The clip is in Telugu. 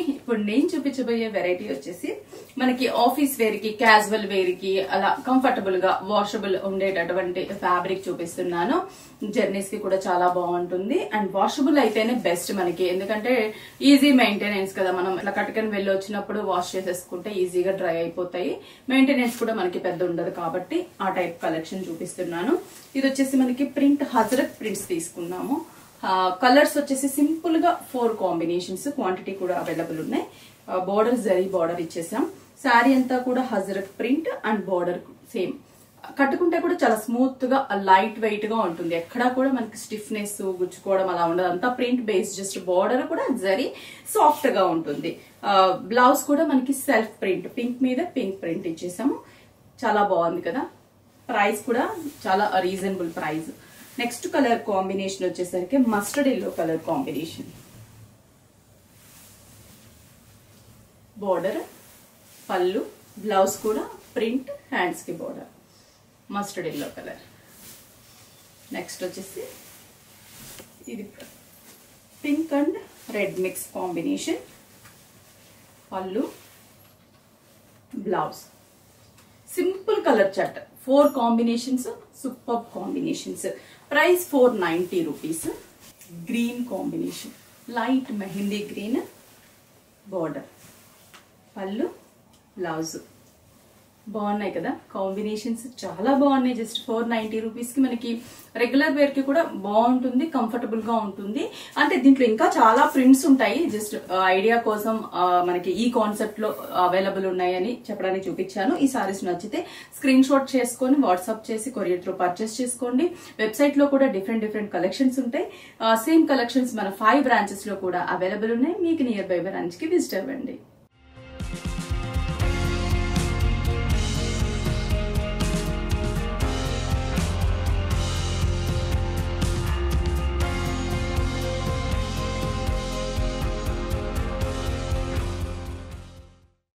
ఇప్పుడు నేను చూపించబోయే వెరైటీ వచ్చేసి మనకి ఆఫీస్ వేర్ కి క్యాజువల్ వేర్ కి అలా కంఫర్టబుల్ గా వాషబుల్ ఉండేటటువంటి ఫ్యాబ్రిక్ చూపిస్తున్నాను జర్నీస్ కి కూడా చాలా బాగుంటుంది అండ్ వాషబుల్ అయితేనే బెస్ట్ మనకి ఎందుకంటే ఈజీ మెయింటెనెన్స్ కదా మనం ఇట్లా కట్టుకొని వెళ్ళి వచ్చినప్పుడు వాష్ చేసేసుకుంటే ఈజీగా డ్రై అయిపోతాయి మెయింటెనెన్స్ కూడా మనకి పెద్ద ఉండదు కాబట్టి ఆ టైప్ కలెక్షన్ చూపిస్తున్నాను ఇది వచ్చేసి మనకి ప్రింట్ హజరత్ ప్రింట్స్ తీసుకున్నాము కలర్స్ వచ్చేసి సింపుల్ గా ఫోర్ కాంబినేషన్స్ క్వాంటిటీ కూడా అవైలబుల్ ఉన్నాయి బోర్డర్ జరీ బార్డర్ ఇచ్చేసాం శారీ అంతా కూడా హజరత్ ప్రింట్ అండ్ బార్డర్ సేమ్ కట్టుకుంటే కూడా చాలా స్మూత్ గా లైట్ వెయిట్ గా ఉంటుంది ఎక్కడా కూడా మనకి స్టిఫ్నెస్ గుచ్చుకోవడం అలా ఉండదు అంతా ప్రింట్ బేస్ జస్ట్ బార్డర్ కూడా జరీ సాఫ్ట్ గా ఉంటుంది బ్లౌజ్ కూడా మనకి సెల్ఫ్ ప్రింట్ పింక్ మీద పింక్ ప్రింట్ ఇచ్చేసాము చాలా బాగుంది కదా ప్రైస్ కూడా చాలా reasonable price next colour combination వచ్చేసరికి mustard yellow colour combination border pallu blouse కూడా ప్రింట్ హ్యాండ్స్ కి border mustard yellow colour next వచ్చేసి ఇది pink and red mix combination pallu blouse simple colour chart four combinations super combinations price four ninety rupees green combination light mehndi green border pallu blouse బాగున్నాయి కదా కాంబినేషన్స్ చాలా బాగున్నాయి జస్ట్ ఫోర్ నైన్టీ రూపీస్ కి మనకి రెగ్యులర్ వేర్ కి కూడా బాగుంటుంది కంఫర్టబుల్ గా ఉంటుంది అంటే దీంట్లో ఇంకా చాలా ప్రింట్స్ ఉంటాయి జస్ట్ ఐడియా కోసం ఆ, మనకి ఈ కాన్సెప్ట్ లో అవైలబుల్ ఉన్నాయని చెప్పడానికి చూపించాను ఈ సారీస్ నచ్చితే స్క్రీన్ షాట్ చేసుకొని వాట్సాప్ చేసి కొరియర్ త్రూ పర్చేస్ చేసుకోండి వెబ్సైట్ లో కూడా డిఫరెంట్ డిఫరెంట్ కలెక్షన్స్ ఉంటాయి సేమ్ కలెక్షన్స్ మన ఫైవ్ బ్రాంచెస్ లో కూడా అవైలబుల్ ఉన్నాయి మీకు నియర్ బై బ్రాంచ్ కి విజిట్ అవ్వండి